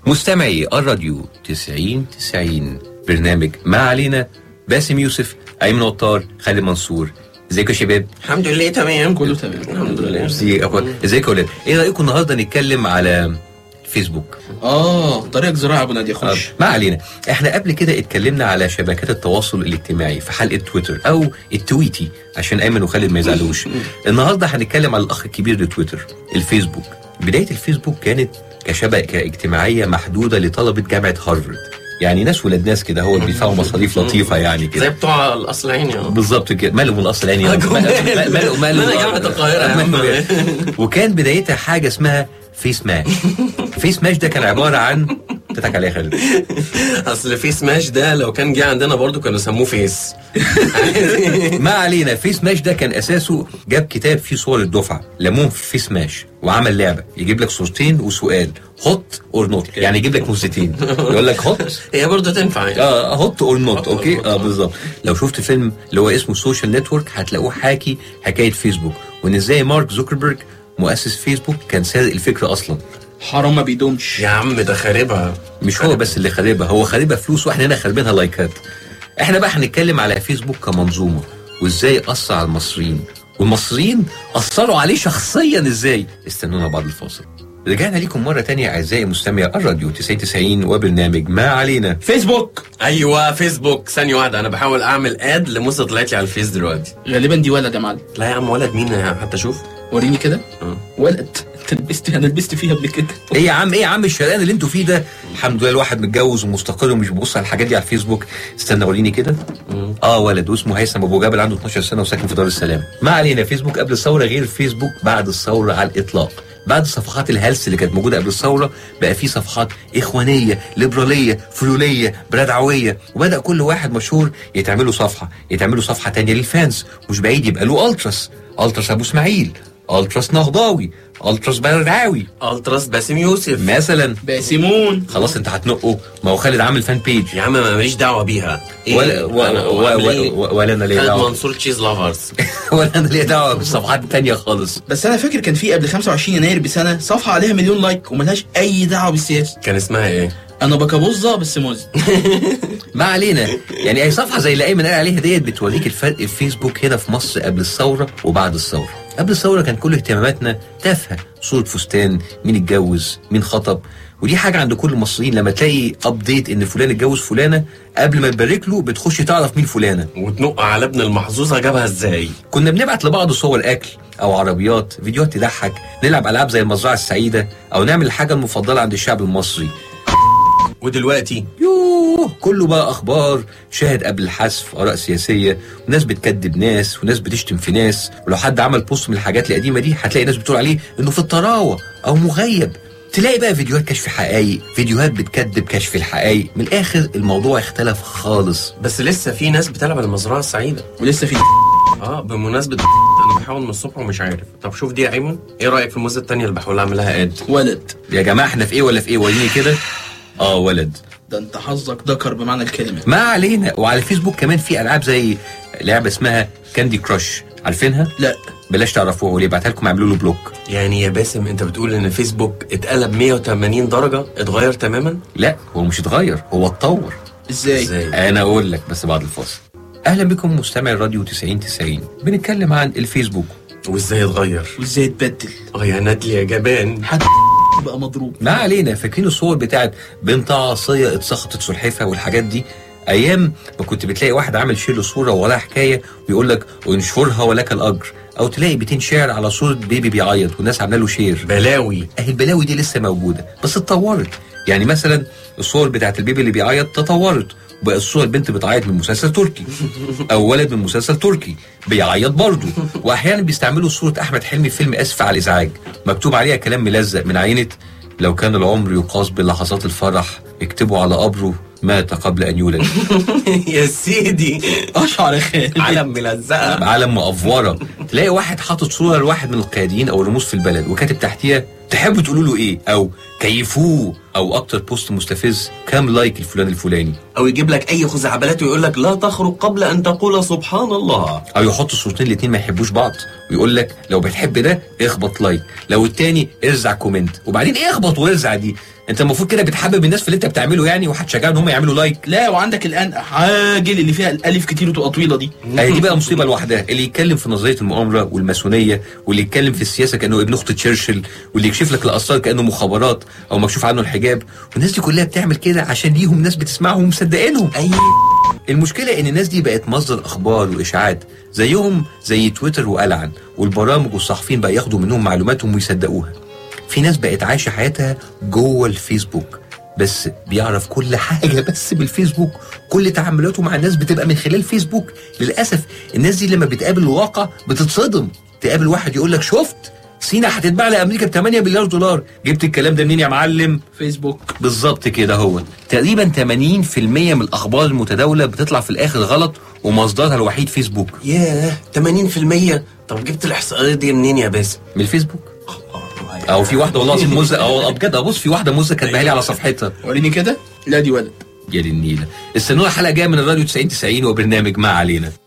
مستمعي الراديو 90 90 برنامج ما علينا باسم يوسف ايمن وطار خالد منصور ازيكم يا شباب الحمد لله تمام كله تمام الحمد لله ميرسي يا أخوان. ازيكم يا ولاد ايه رايكم النهارده نتكلم على فيسبوك اه طريق زراعه ابو نادي آه، خش ما علينا احنا قبل كده اتكلمنا على شبكات التواصل الاجتماعي في حلقه تويتر او التويتي عشان ايمن وخالد ما يزعلوش النهارده هنتكلم على الاخ الكبير لتويتر الفيسبوك بدايه الفيسبوك كانت كشبكه اجتماعيه محدوده لطلبه جامعه هارفارد يعني ناس ولاد ناس كده هو اللي بيدفعوا مصاريف لطيفه يعني زي كده بتوع الاصل عيني اه بالظبط كده مالهم الاصل يعني مالهم مالهم ما أنا جامعة القاهرة يا عم. وكان بدايتها حاجه اسمها فيس ماش فيس ماش ده كان عباره عن تضحك عليها يا خالد اصل في سماش ده لو كان جه عندنا برضو كانوا سموه فيس ما علينا فيس ماش ده كان اساسه جاب كتاب فيه صور الدفعه لموهم في فيس ماش وعمل لعبه يجيب لك صورتين وسؤال هوت اور نوت يعني يجيب لك موزتين يقول لك هوت هي برضو تنفع يعني اه هوت اور نوت Hot or اوكي not. اه بالظبط لو شفت فيلم اللي هو اسمه سوشيال نتورك هتلاقوه حاكي حكايه فيسبوك وان ازاي مارك زوكربيرج مؤسس فيسبوك كان سارق الفكره اصلا حرام ما بيدومش يا عم ده خاربها مش هو بس اللي خاربها هو خاربها فلوس واحنا هنا خاربينها لايكات احنا بقى هنتكلم على فيسبوك كمنظومه وازاي اثر على المصريين والمصريين اثروا عليه شخصيا ازاي استنونا بعد الفاصل رجعنا لكم مرة تانية أعزائي مستمعي الراديو 9090 وبرنامج ما علينا فيسبوك ايوه فيسبوك ثانيه واحده انا بحاول اعمل اد لموسى طلعت لي على الفيس دلوقتي غالبا دي ولد يا معلم لا يا عم ولد مين يا- حتى اشوف وريني كده آه. ولد انت لبست انا لبست فيها قبل كده ايه يا عم ايه يا عم الشرقان اللي انتوا فيه ده الحمد لله الواحد متجوز ومستقر ومش بيبص على الحاجات دي على الفيسبوك استنى وريني كده اه ولد واسمه هيثم ابو جابر عنده 12 سنه وساكن في دار السلام ما علينا فيسبوك قبل الثوره غير فيسبوك بعد الثوره على الاطلاق بعد صفحات الهلس اللي كانت موجوده قبل الثوره بقى في صفحات اخوانيه ليبراليه فلوليه برادعويه وبدا كل واحد مشهور يتعمل له صفحه يتعمل له صفحه تانية للفانز مش بعيد يبقى له التراس التراس ابو اسماعيل التراس نهضاوي التراس برادعاوي التراس باسم يوسف مثلا باسمون خلاص انت هتنقه ما هو خالد عامل فان بيج يا عم ما ماليش دعوه بيها إيه؟ ولا ولا أنا ولا, أعمل ولا, إيه؟ ولا انا ليا خالد دعوه منصور تشيز لافرز ولا انا ليا دعوه بالصفحات التانية خالص بس انا فاكر كان في قبل 25 يناير بسنه صفحه عليها مليون لايك وملهاش اي دعوه بالسياسه كان اسمها ايه؟ انا بكابوزه بس موز ما علينا يعني اي صفحه زي اللي ايمن قال عليها ديت بتوريك الفرق في فيسبوك هنا في مصر قبل الثوره وبعد الثوره قبل الثوره كان كل اهتماماتنا تافهه صوره فستان مين اتجوز مين خطب ودي حاجه عند كل المصريين لما تلاقي ابديت ان فلان اتجوز فلانه قبل ما تبارك له بتخش تعرف مين فلانه وتنق على ابن المحظوظه جابها ازاي؟ كنا بنبعت لبعض صور اكل او عربيات فيديوهات تضحك نلعب العاب زي المزرعه السعيده او نعمل الحاجه المفضله عند الشعب المصري ودلوقتي يوه كله بقى اخبار شاهد قبل الحذف اراء سياسيه وناس بتكذب ناس وناس بتشتم في ناس ولو حد عمل بوست من الحاجات القديمه دي هتلاقي ناس بتقول عليه انه في الطراوه او مغيب تلاقي بقى فيديوهات كشف حقائق فيديوهات بتكذب كشف الحقائق من الاخر الموضوع اختلف خالص بس لسه في ناس بتلعب على المزرعه السعيده ولسه في اه بمناسبه انا بحاول من الصبح ومش عارف طب شوف دي يا ايمن ايه رايك في الموزه التانية اللي بحاول اعملها اد ولد يا جماعه احنا في ايه ولا في ايه وريني كده اه ولد ده انت حظك ذكر بمعنى الكلمه ما علينا وعلى الفيسبوك كمان في العاب زي لعبه اسمها كاندي كراش عارفينها لا بلاش تعرفوها واللي يبعتها لكم اعملوا له بلوك يعني يا باسم انت بتقول ان فيسبوك اتقلب 180 درجه اتغير تماما لا هو مش اتغير هو اتطور ازاي ازاي انا اقول لك بس بعد الفاصل اهلا بكم مستمعي الراديو 90 90 بنتكلم عن الفيسبوك وازاي اتغير وازاي اتبدل اه يا ندلي يا جبان حد بقى مضروب ما علينا فاكرين الصور بتاعت بنت عاصيه اتسخطت سلحفه والحاجات دي ايام ما كنت بتلاقي واحد عامل شيل صوره وراها حكايه ويقول لك انشرها ولك الاجر او تلاقي بيتين شعر على صوره بيبي بيعيط والناس عامله له شير بلاوي اهي البلاوي دي لسه موجوده بس اتطورت يعني مثلا الصور بتاعت البيبي اللي بيعيط تطورت وبقى الصور البنت بتعيط من مسلسل تركي او ولد من مسلسل تركي بيعيط برضه واحيانا بيستعملوا صوره احمد حلمي في فيلم اسف على الازعاج مكتوب عليها كلام ملزق من عينه لو كان العمر يقاس بلحظات الفرح اكتبوا على قبره مات قبل ان يولد يا سيدي اشعر يا خالد علم ملزقه عالم مقفوره تلاقي واحد حاطط صوره لواحد من القياديين او الرموز في البلد وكاتب تحتيها تحبوا تقولوا له ايه او كيفوه او اكتر بوست مستفز كام لايك الفلان الفلاني او يجيب لك اي خزعبلات ويقول لك لا تخرج قبل ان تقول سبحان الله او يحط صورتين الاتنين ما يحبوش بعض ويقول لك لو بتحب ده اخبط لايك لو التاني ارزع كومنت وبعدين ايه اخبط وارزع دي انت المفروض كده بتحبب الناس في اللي انت بتعمله يعني وهتشجعهم ان هم يعملوا لايك لا وعندك الان عاجل اللي فيها الالف كتير وتبقى طويله دي هي دي بقى مصيبه لوحدها اللي يتكلم في نظريه المؤامره والماسونيه واللي يتكلم في السياسه كانه ابن اخت تشرشل واللي يكشف لك الاسرار كانه مخابرات او مكشوف عنه الحجاب والناس دي كلها بتعمل كده عشان ليهم ناس بتسمعهم ومصدقينهم اي المشكله ان الناس دي بقت مصدر اخبار واشاعات زيهم زي تويتر والعن والبرامج والصحفيين بقى ياخدوا منهم معلوماتهم ويصدقوها في ناس بقت عايشه حياتها جوه الفيسبوك بس بيعرف كل حاجه بس بالفيسبوك كل تعاملاته مع الناس بتبقى من خلال فيسبوك للاسف الناس دي لما بتقابل الواقع بتتصدم تقابل واحد يقول لك شفت سينا هتتباع لامريكا ب 8 مليار دولار جبت الكلام ده منين يا معلم فيسبوك بالظبط كده هو تقريبا 80% من الاخبار المتداوله بتطلع في الاخر غلط ومصدرها الوحيد فيسبوك ياه 80% طب جبت الاحصائيه دي منين يا باسم؟ من الفيسبوك او في واحده والله العظيم مزه او بجد ابص في واحده مزه كاتباها لي على صفحتها وريني كده لا دي ولد يا دي النيله استنونا حلقه جايه من الراديو 90 90 وبرنامج ما علينا